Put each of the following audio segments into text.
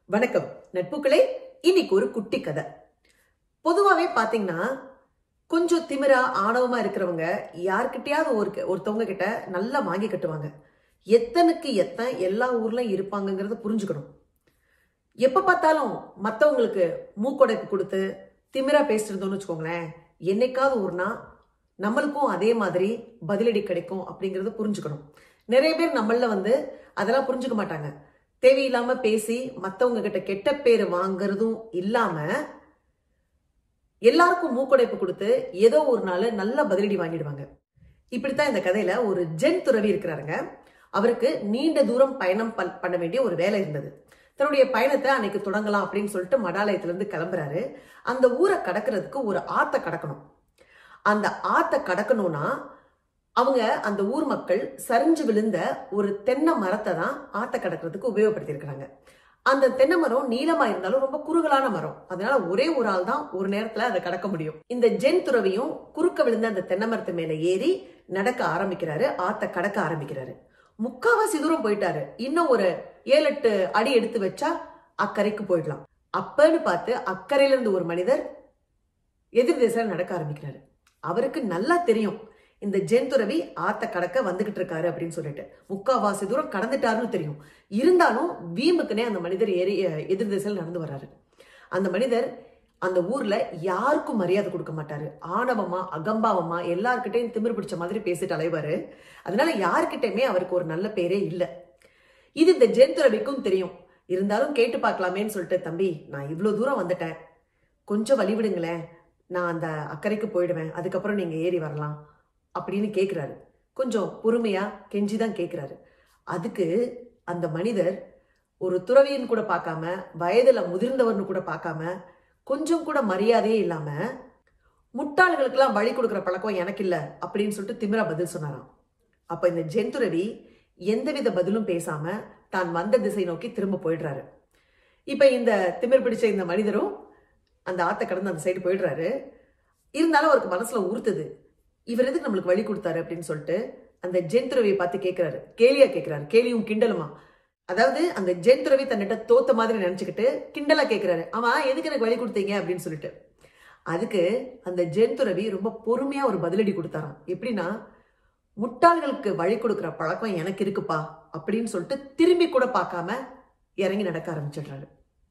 வணக்கம் நட்புகளே இன்னைக்கு ஒரு குட்டி கதை பொதுவாவே பாத்தீங்கன்னா கொஞ்சம் திமிரா ஆணவமா இருக்கிறவங்க யார்கிட்டயாவது ஒரு ஒருத்தவங்க கிட்ட நல்லா வாங்கி கட்டுவாங்க எத்தனுக்கு எத்தனை எல்லா ஊர்லயும் இருப்பாங்கங்கிறத புரிஞ்சுக்கணும் எப்ப பார்த்தாலும் மத்தவங்களுக்கு மூக்கொடைப்பு கொடுத்து திமிரா பேசிட்டு இருந்தோம்னு வச்சுக்கோங்களேன் என்னைக்காவது ஒரு நாள் நம்மளுக்கும் அதே மாதிரி பதிலடி கிடைக்கும் அப்படிங்கறத புரிஞ்சுக்கணும் நிறைய பேர் நம்மள வந்து அதெல்லாம் புரிஞ்சுக்க மாட்டாங்க தேவையில்லாம பேசி மத்தவங்க கிட்ட கெட்ட பேர் வாங்குறதும் இல்லாம எல்லாருக்கும் மூக்கொடைப்பு கொடுத்து ஏதோ ஒரு நாள் நல்ல பதிலடி வாங்கிடுவாங்க இப்படித்தான் இந்த கதையில ஒரு ஜென் துறவி இருக்கிறாருங்க அவருக்கு நீண்ட தூரம் பயணம் பண்- பண்ண வேண்டிய ஒரு வேலை இருந்தது தன்னுடைய பயணத்தை அன்னைக்கு தொடங்கலாம் அப்படின்னு சொல்லிட்டு மடாலயத்துல இருந்து கிளம்புறாரு அந்த ஊரை கடக்கிறதுக்கு ஒரு ஆத்தை கடக்கணும் அந்த ஆத்தை கடக்கணும்னா அவங்க அந்த ஊர் மக்கள் சரிஞ்சு விழுந்த ஒரு தென்னை மரத்தை தான் ஆத்த கடக்கிறதுக்கு உபயோகப்படுத்தியிருக்கிறாங்க அந்த தென்னை மரம் நீளமா இருந்தாலும் ரொம்ப குறுகலான மரம் அதனால ஒரே ஒரு ஆள் தான் ஒரு நேரத்துல அதை கடக்க முடியும் இந்த ஜென் துறவியும் குறுக்க விழுந்த அந்த தென்னை மரத்து மேல ஏறி நடக்க ஆரம்பிக்கிறாரு ஆத்த கடக்க ஆரம்பிக்கிறாரு முக்காவாசி தூரம் போயிட்டாரு இன்னும் ஒரு ஏழு எட்டு அடி எடுத்து வச்சா அக்கறைக்கு போயிடலாம் அப்பன்னு பார்த்து அக்கறையில இருந்து ஒரு மனிதர் எதிர் திசையில நடக்க ஆரம்பிக்கிறாரு அவருக்கு நல்லா தெரியும் இந்த ஜென் துறவி ஆத்த கடக்க வந்துகிட்டு இருக்காரு அப்படின்னு சொல்லிட்டு முக்காவாசி தூரம் கடந்துட்டாருன்னு தெரியும் இருந்தாலும் வீம்புக்குனே அந்த மனிதர் ஏறி அஹ், எதிர் திசையில் நடந்து வர்றாரு அந்த மனிதர் அந்த ஊர்ல யாருக்கும் மரியாதை கொடுக்க மாட்டாரு ஆணவமா அகம்பாவமா எல்லார்கிட்டையும் திமிர் பிடிச்ச மாதிரி பேசிட்டு அலைவாரு அதனால யார்கிட்டயுமே அவருக்கு ஒரு நல்ல பேரே இல்ல இது இந்த ஜென் துறவிக்கும் தெரியும் இருந்தாலும் கேட்டு பார்க்கலாமேன்னு சொல்லிட்டு தம்பி நான் இவ்வளவு தூரம் வந்துட்டேன் கொஞ்சம் வழி விடுங்களேன் நான் அந்த அக்கறைக்கு போயிடுவேன் அதுக்கப்புறம் நீங்க ஏறி வரலாம் அப்படின்னு கேக்குறாரு கொஞ்சம் பொறுமையா கெஞ்சி தான் கேக்குறாரு அதுக்கு அந்த மனிதர் ஒரு துறவியன் கூட பார்க்காம வயதுல முதிர்ந்தவர்னு கூட பார்க்காம கொஞ்சம் கூட மரியாதையே இல்லாம முட்டாள்களுக்கெல்லாம் வழி கொடுக்குற பழக்கம் எனக்கு இல்ல அப்படின்னு சொல்லிட்டு திமிரா பதில் சொன்னாராம் அப்ப இந்த ஜென்துறவி எந்தவித பதிலும் பேசாம தான் வந்த திசை நோக்கி திரும்ப போயிடுறாரு இப்ப இந்த திமிர் பிடிச்ச இந்த மனிதரும் அந்த ஆத்த கடந்து அந்த சைடு போயிடுறாரு இருந்தாலும் அவருக்கு மனசுல உறுத்துது இவர் எதுக்கு நம்மளுக்கு வழி கொடுத்தாரு அப்படின்னு சொல்லிட்டு அந்த ஜென் துறவியை பார்த்து கேட்கிறாரு கேலியா கேட்கிறாரு கேலியும் கிண்டலுமா அதாவது அந்த ஜென் துறவி தன்னிட்ட தோத்த மாதிரி நினைச்சுக்கிட்டு கிண்டலா கேட்கிறாரு ஆமா எதுக்கு எனக்கு வழி கொடுத்தீங்க அப்படின்னு சொல்லிட்டு அதுக்கு அந்த ஜென் துறவி ரொம்ப பொறுமையா ஒரு பதிலடி கொடுத்தாராம் எப்படின்னா முட்டாள்களுக்கு வழி கொடுக்கிற பழக்கம் எனக்கு இருக்குப்பா அப்படின்னு சொல்லிட்டு திரும்பி கூட பார்க்காம இறங்கி நடக்க ஆரம்பிச்சிடுறாரு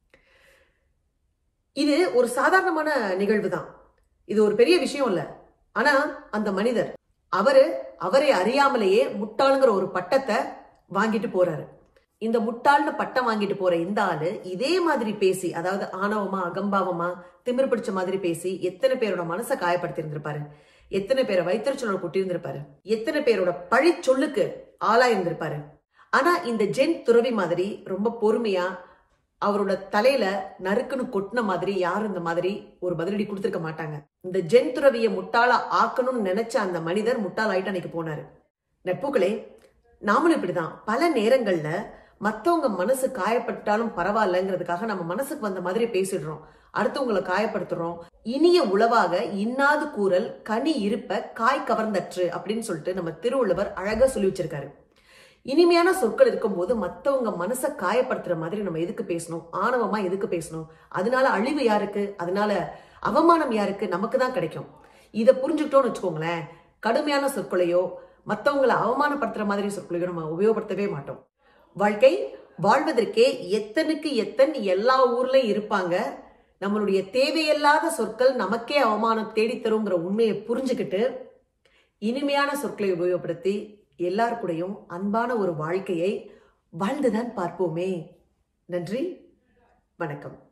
இது ஒரு சாதாரணமான நிகழ்வு தான் இது ஒரு பெரிய விஷயம் இல்ல ஆனா அந்த மனிதர் அவரு அவரை அறியாமலேயே முட்டாளுங்கிற ஒரு பட்டத்தை வாங்கிட்டு போறாரு இந்த முட்டாள்னு பட்டம் வாங்கிட்டு போற இந்த ஆளு இதே மாதிரி பேசி அதாவது ஆணவமா அகம்பாவமா திமிர் பிடிச்ச மாதிரி பேசி எத்தனை பேரோட மனசை காயப்படுத்தி இருந்திருப்பாரு எத்தனை பேரை வைத்தறிச்சலோட கொட்டி இருந்திருப்பாரு எத்தனை பேரோட பழி சொல்லுக்கு ஆளா இருந்திருப்பாரு ஆனா இந்த ஜென் துறவி மாதிரி ரொம்ப பொறுமையா அவரோட தலையில நறுக்குன்னு கொட்டின மாதிரி யாரும் இந்த மாதிரி ஒரு பதிலடி கொடுத்திருக்க மாட்டாங்க இந்த ஜென் துறவிய முட்டாளா ஆக்கணும்னு நினைச்ச அந்த மனிதர் முட்டாளாயிட்டு அன்னைக்கு போனாரு நட்புகளே நாமளும் இப்படிதான் பல நேரங்கள்ல மத்தவங்க மனசு காயப்பட்டாலும் பரவாயில்லங்கிறதுக்காக நம்ம மனசுக்கு வந்த மாதிரி பேசிடுறோம் அடுத்தவங்களை காயப்படுத்துறோம் இனிய உளவாக இன்னாது கூறல் கனி இருப்ப காய் கவர்ந்தற்று அப்படின்னு சொல்லிட்டு நம்ம திருவள்ளுவர் அழகா சொல்லி வச்சிருக்காரு இனிமையான சொற்கள் இருக்கும்போது மத்தவங்க மனசை காயப்படுத்துற மாதிரி நம்ம எதுக்கு பேசணும் ஆணவமா எதுக்கு பேசணும் அதனால அழிவு யாருக்கு அதனால அவமானம் யாருக்கு நமக்கு தான் கிடைக்கும் இதை புரிஞ்சுக்கிட்டோம்னு வச்சுக்கோங்களேன் கடுமையான சொற்களையோ மத்தவங்களை அவமானப்படுத்துற மாதிரி சொற்களையோ நம்ம உபயோகப்படுத்தவே மாட்டோம் வாழ்க்கை வாழ்வதற்கே எத்தனுக்கு எத்தன் எல்லா ஊர்லயும் இருப்பாங்க நம்மளுடைய தேவையில்லாத சொற்கள் நமக்கே அவமானம் தேடித்தருங்கிற உண்மையை புரிஞ்சுக்கிட்டு இனிமையான சொற்களை உபயோகப்படுத்தி எல்லார் கூடயும் அன்பான ஒரு வாழ்க்கையை வாழ்ந்துதான் பார்ப்போமே நன்றி வணக்கம்